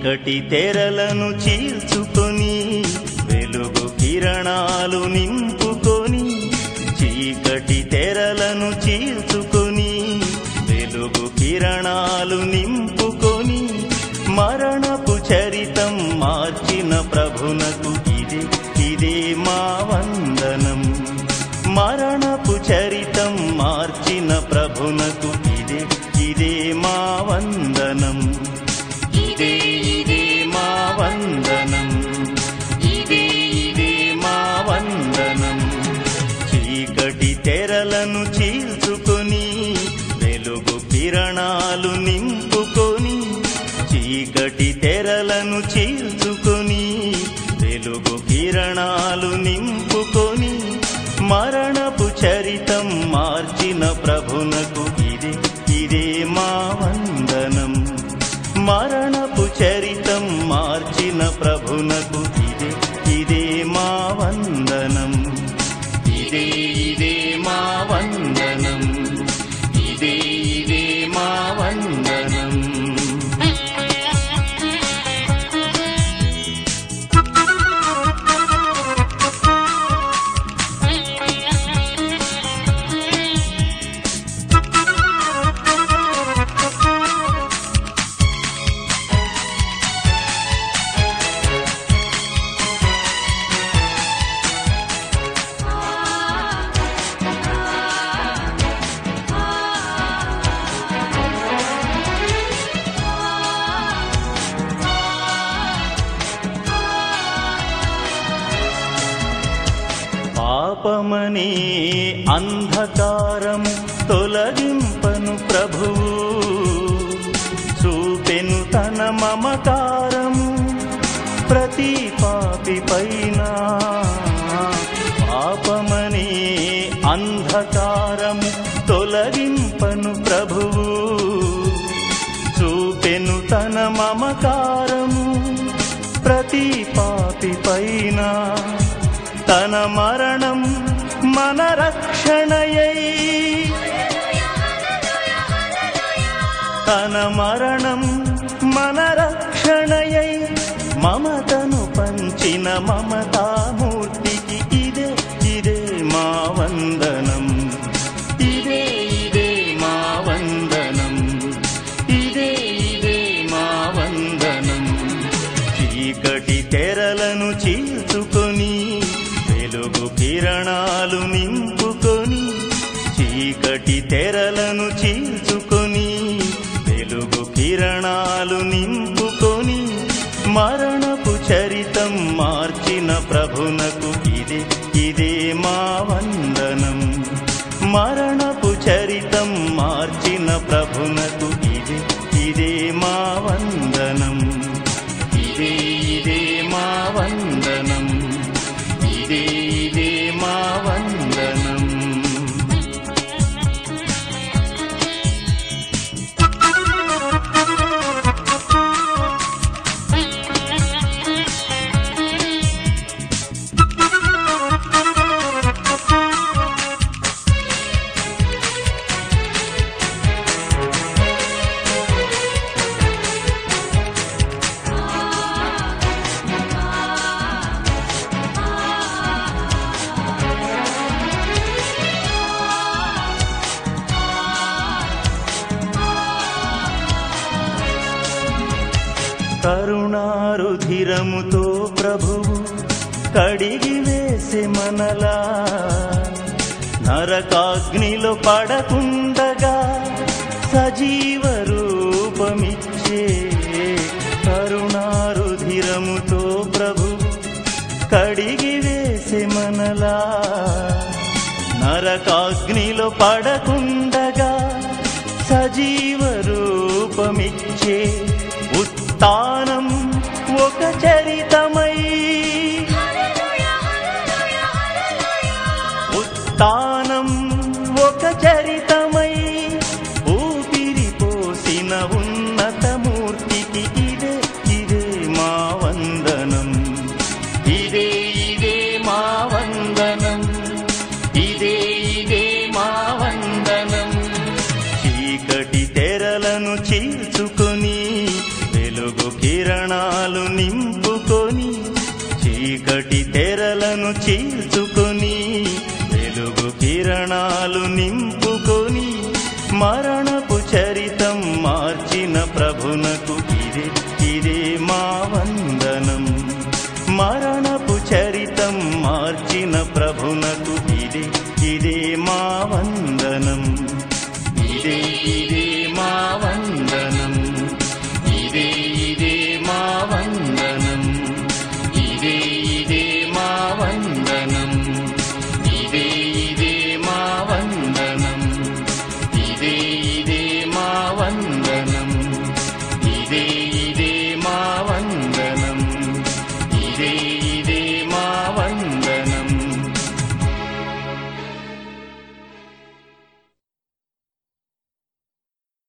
చీకటి తెరలను చీల్చుకొని వెలుగు కిరణాలు నింపుకొని చీకటి తెరలను చీల్చుకొని వెలుగు కిరణాలు నింపుకొని మరణపు చరితం మార్చిన ప్రభునకు ఇదే ఇదే మా వందనం మరణపు చరితం మార్చిన ప్రభునకు ఇదే ఇదే మా వందనం ఇదే ఇదే మా వందనం ఇదే ఇదే మా వందనం చీకటి తెరలను చీల్చుకొని వెలుగు కిరణాలు నింపుకొని చీకటి తెరలను చీల్చుకొని వెలుగు కిరణాలు నింపుకొని మరణపు చరితం మార్చిన ప్రభునకు ఇదే ఇదే మా వందనం మరణపు చరితం మార్చిన ప్రభునకు ఇదే ఇదే మా వందనం ఇదే ఇదే మా వందనం ఇదే ఇదే మా వందనం పాపమనే అంధకారము తొలగింపను ప్రభువు చూపెను తన మమకారము ప్రతి పాపి పైన పాపమనే అంధకారము తొలగింపను ప్రభువు చూపెను తన మమకారము ప్రతి పాపి పైన తన మరణం మన రక్షణయై తన మరణం మన రక్షణయై మమతను పంచిన మమతామూర్తికి ఇదే ఇదే మా వందనం ఇదే ఇదే మా వందనం ఇదే ఇదే మా వందనం చీకటి తెరలను చీల్చుకొని వెలుగు కిరణాలు నింపుకొని చీకటి తెరలను చీల్చుకొని వెలుగు కిరణాలు నింపుకొని మరణపు చరితం మార్చిన ప్రభునకు ఇదే ఇదే మా వందనం మరణపు చరితం మార్చిన ప్రభునకు ఇదే ఇదే మా వందనం ఇదే ఇదే మా వందనం ఇదే ఇదే మా వందనం కరుణారుధిరముతో ప్రభువు కడిగి వేసే మనలా నరకాగ్నిలో పడకుండగా సజీవ రూపమిచ్చే కరుణారుధిరముతో ప్రభువు కడిగి వేసే మనలా నరకాగ్నిలో పడకుండగా సజీవ రూపమిచ్చే ఉత్తానం ఒక చరితమై ఉత్తానం ఒక చరితమై ఊపిరి పోసిన ఉన్నతమూర్తికి ఇదే ఇదే మా వందనం ఇదే ఇదే మా వందనం ఇదే ఇదే మా వందనం చీకటి తెరలను చీల్చుకొని వెలుగు కిరణాలు కిరణాలు నింపుకొని చీకటి తెరలను చీల్చుకొని వెలుగు కిరణాలు నింపుకొని మరణపు చరితం మార్చిన ప్రభునకు ఇదే ఇదే మా వందనం మరణపు చరితం మార్చిన ప్రభునకు ఇదే ఇదే మా వందనం